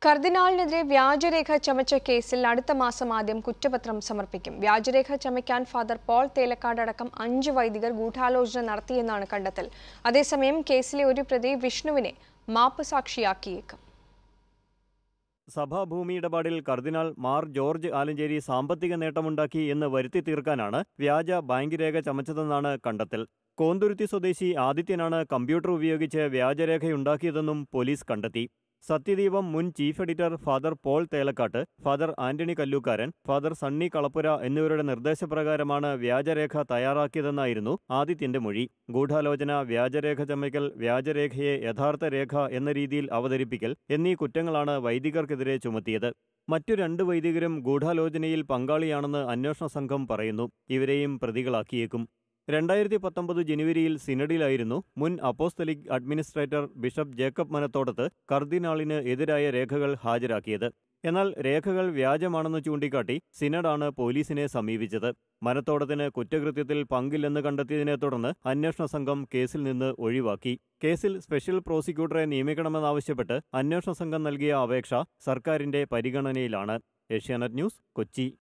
കർദിനാളിനെതിരെ വ്യാജരേഖ ചമച്ച കേസിൽ അടുത്ത മാസം ആദ്യം കുറ്റപത്രം സമർപ്പിക്കും വ്യാജരേഖ ചമയ്ക്കാൻ ഫാദർ പോൾ തേലക്കാട് അടക്കം അഞ്ച് വൈദികർ ഗൂഢാലോചന നടത്തിയെന്നാണ് കണ്ടെത്തൽ അതേസമയം കേസിലെ ഒരു പ്രതി വിഷ്ണുവിനെ മാപ്പ് സാക്ഷിയാക്കിയേക്കും സഭാഭൂമി ഇടപാടിൽ കർദിനാൾ മാർ ജോർജ് ആലഞ്ചേരി സാമ്പത്തിക നേട്ടമുണ്ടാക്കി എന്ന് വരുത്തി തീർക്കാനാണ് വ്യാജ ബാങ്ക് രേഖ ചമച്ചതെന്നാണ് കണ്ടെത്തൽ കോന്തുരുത്തി സ്വദേശി ആദിത്യനാണ് കമ്പ്യൂട്ടർ ഉപയോഗിച്ച് വ്യാജരേഖയുണ്ടാക്കിയതെന്നും പോലീസ് കണ്ടെത്തി സത്യദീപം മുൻ chief editor father Paul Thelakkat father Antony Kallookaran father Sunny Kalappura എന്നിവരുടെ നിർദ്ദേശപ്രകാരമാണ് വ്യാജരേഖ തയ്യാറാക്കിയതെന്നായിരുന്നു ആദിത്യന്റെ മൊഴി ഗൂഢാലോചന വ്യാജരേഖ ചമയ്ക്കൽ വ്യാജരേഖയെ യഥാർത്ഥ രേഖ എന്ന രീതിയിൽ അവതരിപ്പിക്കൽ എന്നീ കുറ്റങ്ങളാണ് വൈദികർക്കെതിരെ ചുമത്തിയത് മറ്റു രണ്ട് വൈദികരും ഗൂഢാലോചനയിൽ പങ്കാളിയാണെന്ന് അന്വേഷണ സംഘം പറയുന്നു ഇവരെയും പ്രതികളാക്കിയേക്കും രണ്ടായിരത്തി പത്തൊമ്പത് ജനുവരിയിൽ സിനഡിലായിരുന്നു മുൻ apostolic administrator bishop Jacob Manathodath കർദിനാളിന് എതിരായ രേഖകൾ ഹാജരാക്കിയത് എന്നാൽ രേഖകൾ വ്യാജമാണെന്ന് ചൂണ്ടിക്കാട്ടി സിനഡാണ് പോലീസിനെ സമീപിച്ചത് മനത്തോടത്തിന് കുറ്റകൃത്യത്തിൽ പങ്കില്ലെന്ന് കണ്ടെത്തിയതിനെ തുടർന്ന് അന്വേഷണ സംഘം കേസിൽ നിന്ന് ഒഴിവാക്കി കേസിൽ സ്പെഷ്യൽ പ്രോസിക്യൂട്ടറെ നിയമിക്കണമെന്നാവശ്യപ്പെട്ട് അന്വേഷണ സംഘം നൽകിയ അപേക്ഷ സർക്കാരിന്റെ പരിഗണനയിലാണ് ഏഷ്യാനെറ്റ് ന്യൂസ് കൊച്ചി